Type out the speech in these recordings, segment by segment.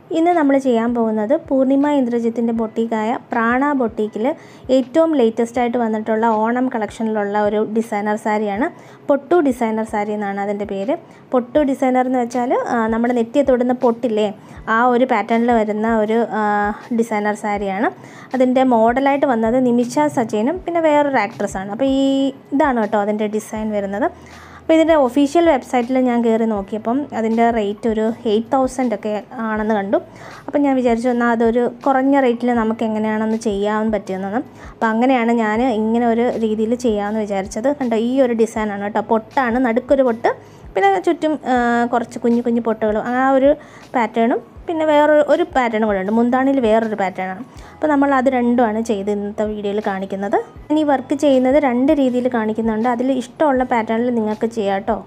ഇന്ന് നമ്മൾ ചെയ്യാൻ പോകുന്നത് പൂർണിമ ഇന്ദ്രജിത്തിൻ്റെ ബൊട്ടീക്കായ പ്രാണ ബൊട്ടീക്കിൽ ഏറ്റവും ലേറ്റസ്റ്റ് ആയിട്ട് വന്നിട്ടുള്ള ഓണം കളക്ഷനിലുള്ള ഒരു ഡിസൈനർ സാരിയാണ് പൊട്ടു ഡിസൈനർ സാരി എന്നാണ് അതിൻ്റെ പേര് പൊട്ടു ഡിസൈനർ എന്ന് വെച്ചാൽ ആ, നമ്മുടെ നെറ്റിയെ തൊടുന്ന പൊട്ടില്ലേ ആ ഒരു പാറ്റേണിൽ വരുന്ന ഒരു ആ, ഡിസൈനർ സാരിയാണ് അതിൻ്റെ മോഡലായിട്ട് വന്നത് നിമിഷ സജയനും പിന്നെ വേറൊരു ആക്ട്രസ്സാണ് അപ്പോൾ ഈ ഇതാണ് കേട്ടോ അതിൻ്റെ ഡിസൈൻ വരുന്നത് അപ്പോൾ ഇതിൻ്റെ ഒഫീഷ്യൽ വെബ്സൈറ്റിൽ ഞാൻ കയറി നോക്കിയപ്പം അതിൻ്റെ റേറ്റ് ഒരു എയ്റ്റ് തൗസൻഡ് ഒക്കെ ആണെന്ന് കണ്ടു അപ്പം ഞാൻ വിചാരിച്ചു എന്നാൽ അതൊരു കുറഞ്ഞ റേറ്റിൽ നമുക്ക് എങ്ങനെയാണെന്ന് ചെയ്യാൻ പറ്റുന്നത് അപ്പോൾ അങ്ങനെയാണ് ഞാൻ ഇങ്ങനെ ഒരു രീതിയിൽ ചെയ്യാമെന്ന് വിചാരിച്ചത് കണ്ടോ ഈ ഒരു ഡിസൈനാണ് കേട്ടോ പൊട്ടാണ് നടുക്കൊരു പൊട്ട് പിന്നെ ചുറ്റും ആ, കുറച്ച് കുഞ്ഞു കുഞ്ഞു പൊട്ടുകളും ആ ഒരു പാറ്റേണും പിന്നെ വേറൊരു ഒരു പാറ്റേൺ കൂടെ ഉണ്ട് മുന്താണിയിൽ വേറൊരു പാറ്റേണാണ് അപ്പോൾ നമ്മൾ അത് രണ്ടുമാണ് ചെയ്ത് ഇന്നത്തെ വീഡിയോയിൽ കാണിക്കുന്നത് ഇനി വർക്ക് ചെയ്യുന്നത് രണ്ട് രീതിയിൽ കാണിക്കുന്നുണ്ട് അതിൽ ഇഷ്ടമുള്ള പാറ്റേണിൽ നിങ്ങൾക്ക് ചെയ്യാം കേട്ടോ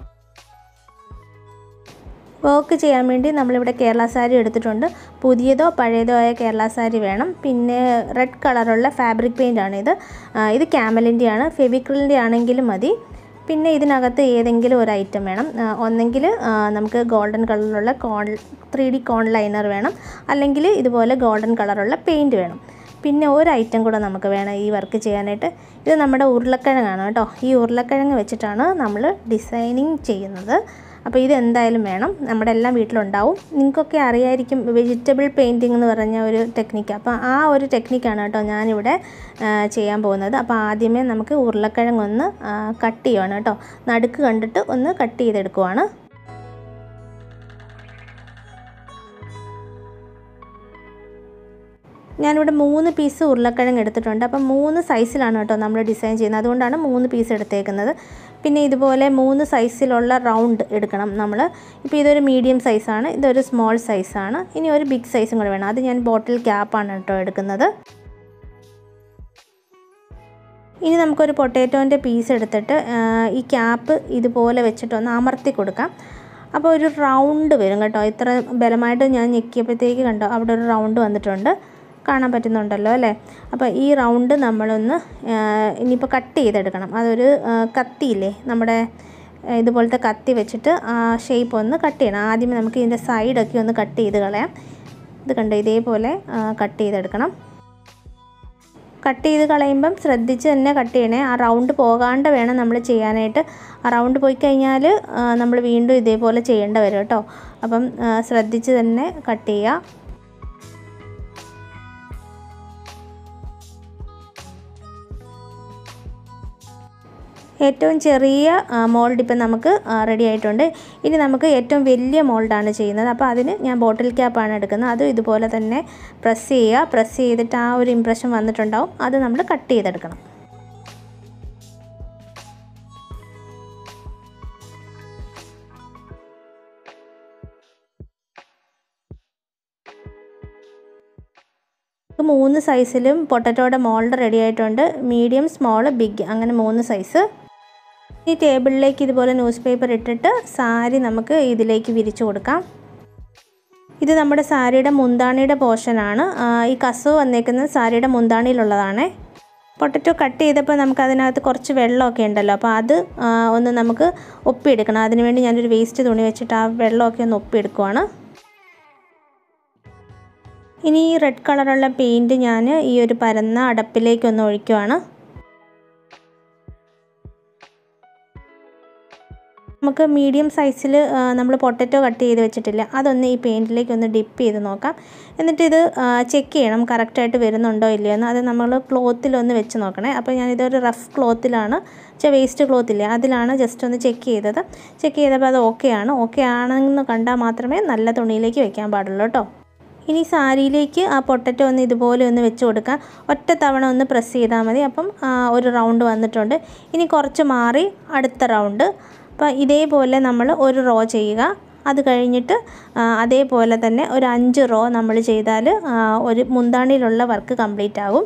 വർക്ക് ചെയ്യാൻ വേണ്ടി നമ്മളിവിടെ കേരള സാരി എടുത്തിട്ടുണ്ട് പുതിയതോ പഴയതോ ആയ കേരള സാരി വേണം പിന്നെ റെഡ് കളറുള്ള ഫാബ്രിക് പെയിൻ്റ് ആണ് ഇത് ആ, ഇത് ക്യാമലിൻ്റെ ആണ് ഫെവിക്രിലിൻ്റെ ആണെങ്കിലും മതി പിന്നെ ഇതിനകത്ത് ഏതെങ്കിലും ഒരു ഐറ്റം വേണം ആ, ഒന്നെങ്കിൽ ആ, നമുക്ക് ഗോൾഡൻ കളറിലുള്ള cone three D cone liner വേണം അല്ലെങ്കിൽ ഇതുപോലെ ഗോൾഡൻ കളറുള്ള പെയിൻറ്റ് വേണം പിന്നെ ഒരു ഐറ്റം കൂടെ നമുക്ക് വേണം ഈ വർക്ക് ചെയ്യാനായിട്ട് ഇത് നമ്മുടെ ഉരുളക്കിഴങ്ങാണ് കേട്ടോ ഈ ഉരുളക്കിഴങ്ങ് വെച്ചിട്ടാണ് നമ്മൾ ഡിസൈനിങ് ചെയ്യുന്നത് അപ്പോൾ ഇത് എന്തായാലും വേണം നമ്മുടെ എല്ലാം വീട്ടിലുണ്ടാവും നിങ്ങൾക്കൊക്കെ അറിയായിരിക്കും വെജിറ്റബിൾ പെയിൻറ്റിംഗ് എന്ന് പറഞ്ഞ ഒരു ടെക്നിക്ക് അപ്പോൾ ആ ഒരു ടെക്നിക്കാണ് കേട്ടോ ഞാനിവിടെ ആ, ചെയ്യാൻ പോകുന്നത് അപ്പോൾ ആദ്യമേ നമുക്ക് ഉരുളക്കിഴങ്ങ് ഒന്ന് കട്ട് ചെയ്യുവാണ് കേട്ടോ നടുക്ക് കണ്ടിട്ട് ഒന്ന് കട്ട് ചെയ്തെടുക്കുവാണ് ഞാനിവിടെ മൂന്ന് പീസ് ഉരുളക്കിഴങ്ങ് എടുത്തിട്ടുണ്ട് അപ്പം മൂന്ന് സൈസിലാണ് കേട്ടോ നമ്മൾ ഡിസൈൻ ചെയ്യുന്നത് അതുകൊണ്ടാണ് മൂന്ന് പീസ് എടുത്തേക്കുന്നത് പിന്നെ ഇതുപോലെ മൂന്ന് സൈസിലുള്ള റൗണ്ട് എടുക്കണം നമ്മൾ ഇപ്പോൾ ഇതൊരു മീഡിയം സൈസാണ് ഇതൊരു സ്മോൾ സൈസാണ് ഇനി ഒരു ബിഗ് സൈസും കൂടെ വേണം അത് ഞാൻ ബോട്ടിൽ ക്യാപ്പാണ് കേട്ടോ എടുക്കുന്നത് ഇനി നമുക്കൊരു പൊട്ടാറ്റോൻ്റെ പീസ് എടുത്തിട്ട് ആ, ഈ ക്യാപ്പ് ഇതുപോലെ വെച്ചിട്ടൊന്ന് അമർത്തി കൊടുക്കാം അപ്പോൾ ഒരു റൗണ്ട് വരും കേട്ടോ ഇത്ര ബലമായിട്ട് ഞാൻ ഞെക്കിയപ്പോഴത്തേക്ക് കണ്ടോ അവിടെ ഒരു റൗണ്ട് വന്നിട്ടുണ്ട് കാണാൻ പറ്റുന്നുണ്ടല്ലോ അല്ലേ അപ്പോൾ ഈ റൗണ്ട് നമ്മളൊന്ന് ആ, ഇനിയിപ്പോൾ കട്ട് ചെയ്തെടുക്കണം അതൊരു ആ, കത്തിയില്ലേ നമ്മുടെ ആ, ഇതുപോലത്തെ കത്തി വെച്ചിട്ട് ആ ഷേപ്പ് ഒന്ന് കട്ട് ചെയ്യണം ആദ്യമേ നമുക്ക് ഇതിൻ്റെ സൈഡൊക്കെ ഒന്ന് കട്ട് ചെയ്ത് കളയാം ഇത് കണ്ടോ ഇതേപോലെ കട്ട് ചെയ്തെടുക്കണം കട്ട് ചെയ്ത് കളയുമ്പം ശ്രദ്ധിച്ച് തന്നെ കട്ട് ചെയ്യണേ ആ റൗണ്ട് പോകാണ്ട് വേണം നമ്മൾ ചെയ്യാനായിട്ട് ആ റൗണ്ട് പോയി കഴിഞ്ഞാൽ നമ്മൾ വീണ്ടും ഇതേപോലെ ചെയ്യേണ്ട വരും കേട്ടോ അപ്പം ആ, ശ്രദ്ധിച്ച് തന്നെ കട്ട് ചെയ്യുക ഏറ്റവും ചെറിയ മോൾഡ് ഇപ്പം നമുക്ക് റെഡി ആയിട്ടുണ്ട് ഇനി നമുക്ക് ഏറ്റവും വലിയ മോൾഡാണ് ചെയ്യുന്നത് അപ്പോൾ അതിന് ഞാൻ ബോട്ടിൽ ക്യാപ്പാണ് എടുക്കുന്നത് അതും ഇതുപോലെ തന്നെ പ്രസ് ചെയ്യുക പ്രസ് ചെയ്തിട്ട് ആ ഒരു ഇമ്പ്രഷൻ വന്നിട്ടുണ്ടാവും അത് നമ്മൾ കട്ട് ചെയ്തെടുക്കണം ഇത് മൂന്ന് സൈസിലും പൊട്ടറ്റോയുടെ മോൾഡ് റെഡി ആയിട്ടുണ്ട് മീഡിയം സ്മോൾ ബിഗ് അങ്ങനെ മൂന്ന് സൈസ് ഈ ടേബിളിലേക്ക് ഇതുപോലെ ന്യൂസ് പേപ്പർ ഇട്ടിട്ട് സാരി നമുക്ക് ഇതിലേക്ക് വിരിച്ചു കൊടുക്കാം ഇത് നമ്മുടെ സാരിയുടെ മുന്താണിയുടെ പോർഷനാണ് ആ, ഈ കസവ് വന്നേക്കുന്നത് സാരിയുടെ മുന്താണിയിലുള്ളതാണേ പൊട്ടറ്റോ കട്ട് ചെയ്തപ്പോൾ നമുക്ക് അതിനകത്ത് കുറച്ച് വെള്ളമൊക്കെ ഉണ്ടല്ലോ അപ്പോൾ അത് ആ, ഒന്ന് നമുക്ക് ഒപ്പിയെടുക്കണം അതിനുവേണ്ടി ഞാനൊരു വേസ്റ്റ് തുണി വെച്ചിട്ട് ആ വെള്ളമൊക്കെ ഒന്ന് ഒപ്പിയെടുക്കുവാണ് ഇനി ഈ റെഡ് കളറുള്ള പെയിൻറ്റ് ഞാൻ ഈ ഒരു പരന്ന അടപ്പിലേക്ക് ഒന്ന് ഒഴിക്കുവാണ് നമുക്ക് മീഡിയം സൈസിൽ നമ്മൾ പൊട്ടറ്റോ കട്ട് ചെയ്ത് വെച്ചിട്ടില്ല അതൊന്ന് ഈ പെയിൻറ്റിലേക്ക് ഒന്ന് ഡിപ്പ് ചെയ്ത് നോക്കാം എന്നിട്ട് ഇത് ചെക്ക് ചെയ്യണം കറക്റ്റായിട്ട് വരുന്നുണ്ടോ ഇല്ലയോ എന്ന് അത് നമ്മൾ ക്ലോത്തിലൊന്ന് വെച്ച് നോക്കണേ അപ്പോൾ ഞാനിതൊരു റഫ് ക്ലോത്തിലാണ് വേസ്റ്റ് ക്ലോത്തില്ലേ അതിലാണ് ജസ്റ്റ് ഒന്ന് ചെക്ക് ചെയ്തത് ചെക്ക് ചെയ്തപ്പോൾ അത് ഓക്കെ ആണ് ഓക്കെ ആണെന്ന് കണ്ടാൽ മാത്രമേ നല്ല തുണിയിലേക്ക് വെക്കാൻ പാടുള്ളൂ കേട്ടോ ഇനി സാരിയിലേക്ക് ആ പൊട്ടറ്റോ ഒന്ന് ഇതുപോലെ ഒന്ന് വെച്ച് കൊടുക്കാം ഒറ്റ തവണ ഒന്ന് പ്രസ് ചെയ്താൽ മതി അപ്പം ആ, ഒരു റൗണ്ട് വന്നിട്ടുണ്ട് ഇനി കുറച്ച് മാറി അടുത്ത റൗണ്ട് അപ്പോൾ ഇതേപോലെ നമ്മൾ ഒരു റോ ചെയ്യുക അത് കഴിഞ്ഞിട്ട് ആ, അതേപോലെ തന്നെ ഒരു അഞ്ച് റോ നമ്മൾ ചെയ്താൽ ആ, ഒരു മുന്താണിയിലുള്ള വർക്ക് കംപ്ലീറ്റ് ആകും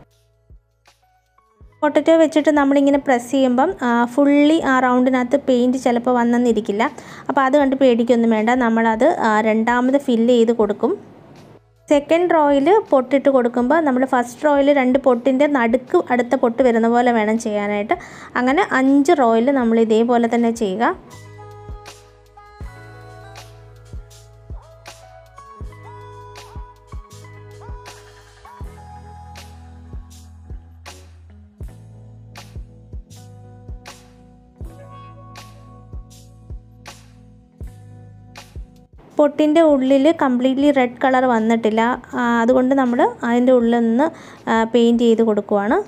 പൊട്ടറ്റോ വെച്ചിട്ട് നമ്മളിങ്ങനെ പ്രസ് ചെയ്യുമ്പം ഫുള്ളി ആ റൗണ്ടിനകത്ത് പെയിൻറ്റ് ചിലപ്പോൾ വന്നെന്നിരിക്കില്ല അപ്പോൾ അത് കണ്ട് പേടിക്കൊന്നും വേണ്ട നമ്മളത് ആ, രണ്ടാമത് ഫില്ല് ചെയ്ത് കൊടുക്കും സെക്കൻഡ് റോയിൽ പൊട്ടിട്ട് കൊടുക്കുമ്പോൾ നമ്മൾ ഫസ്റ്റ് റോയിൽ രണ്ട് പൊട്ടിൻ്റെ നടുക്ക് അടുത്ത പൊട്ട് വരുന്ന പോലെ വേണം ചെയ്യാനായിട്ട് അങ്ങനെ അഞ്ച് റോയിൽ നമ്മൾ ഇതേപോലെ തന്നെ ചെയ്യുക പൊട്ടിൻ്റെ ഉള്ളിൽ കംപ്ലീറ്റ്ലി റെഡ് കളർ വന്നിട്ടില്ല ആ, അതുകൊണ്ട് നമ്മൾ അതിൻ്റെ ഉള്ളിൽ നിന്ന് പെയിൻറ്റ് ചെയ്ത് കൊടുക്കുവാണ്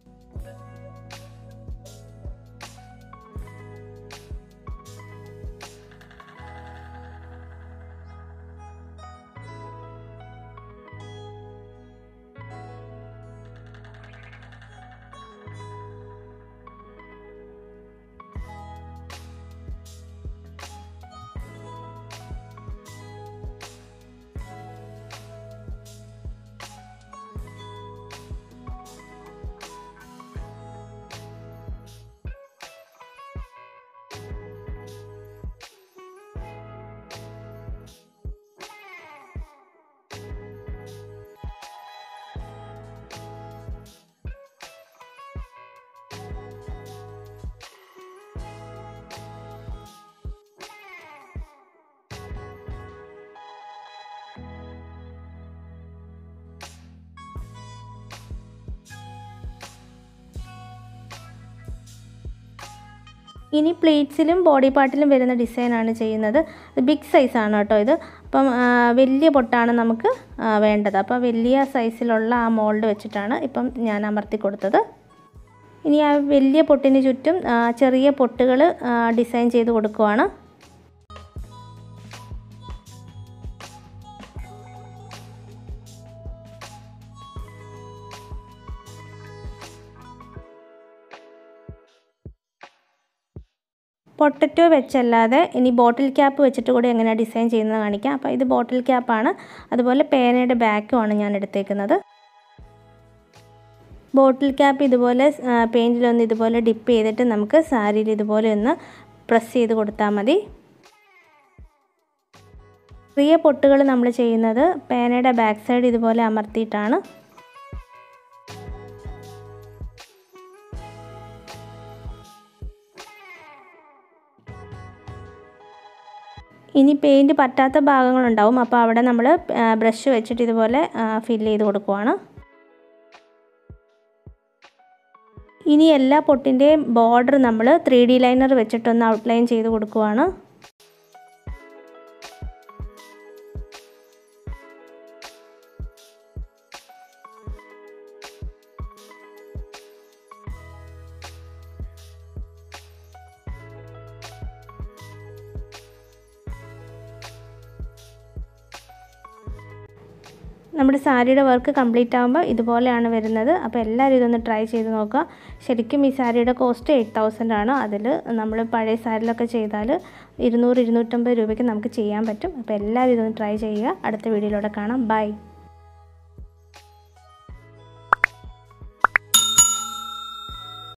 ഇനി പ്ലേറ്റ്സിലും ബോഡി പാർട്ടിലും വരുന്ന ഡിസൈനാണ് ചെയ്യുന്നത് ബിഗ് സൈസാണ് കേട്ടോ ഇത് അപ്പം ആ, വലിയ പൊട്ടാണ് നമുക്ക് ആ, വേണ്ടത് അപ്പോൾ വലിയ സൈസിലുള്ള ആ മോൾഡ് വെച്ചിട്ടാണ് ഇപ്പം ഞാൻ അമർത്തി കൊടുത്തത് ഇനി ആ വലിയ പൊട്ടിന് ചുറ്റും ആ, ചെറിയ പൊട്ടുകൾ ഡിസൈൻ ചെയ്ത് കൊടുക്കുവാണ് പൊട്ടറ്റോ വെച്ചല്ലാതെ ഇനി ബോട്ടിൽ ക്യാപ്പ് വെച്ചിട്ട് കൂടി എങ്ങനെയാണ് ഡിസൈൻ ചെയ്യുന്നത് കാണിക്കാം അപ്പോൾ ഇത് ബോട്ടിൽ ക്യാപ്പാണ് അതുപോലെ പേനയുടെ ബാക്കുമാണ് ഞാൻ എടുത്തേക്കുന്നത് ബോട്ടിൽ ക്യാപ്പ് ഇതുപോലെ പെയിൻറ്റിലൊന്ന് ഇതുപോലെ ഡിപ്പ് ചെയ്തിട്ട് നമുക്ക് സാരിയിൽ ഇതുപോലെ ഒന്ന് പ്രസ് ചെയ്ത് കൊടുത്താൽ മതി ചെറിയ പൊട്ടുകൾ നമ്മൾ ചെയ്യുന്നത് പേനയുടെ ബാക്ക് സൈഡ് ഇതുപോലെ അമർത്തിയിട്ടാണ് ഇനി പെയിൻറ്റ് പറ്റാത്ത ഭാഗങ്ങളുണ്ടാവും അപ്പോൾ അവിടെ നമ്മൾ ബ്രഷ് വെച്ചിട്ട് ഇതുപോലെ ഫില്ല് ചെയ്ത് കൊടുക്കുവാണ് ഇനി എല്ലാ പൊട്ടിൻ്റെയും ബോർഡർ നമ്മൾ ത്രീ ഡി ലൈനർ വെച്ചിട്ടൊന്ന് ഔട്ട്ലൈൻ ചെയ്ത് കൊടുക്കുവാണ് നമ്മുടെ സാരിയുടെ വർക്ക് കംപ്ലീറ്റ് ആകുമ്പോൾ ഇതുപോലെയാണ് വരുന്നത് അപ്പോൾ എല്ലാവരും ഇതൊന്ന് ട്രൈ ചെയ്ത് നോക്കുക ശരിക്കും ഈ സാരിയുടെ കോസ്റ്റ് എയ്റ്റ് തൗസൻഡ് ആണ് അതിൽ നമ്മൾ പഴയ സാരിയിലൊക്കെ ചെയ്താൽ ഇരുന്നൂറ് ഇരുന്നൂറ്റമ്പത് രൂപയ്ക്ക് നമുക്ക് ചെയ്യാൻ പറ്റും അപ്പോൾ എല്ലാവരും ഇതൊന്ന് ട്രൈ ചെയ്യുക അടുത്ത വീഡിയോയിലൂടെ കാണാം ബൈ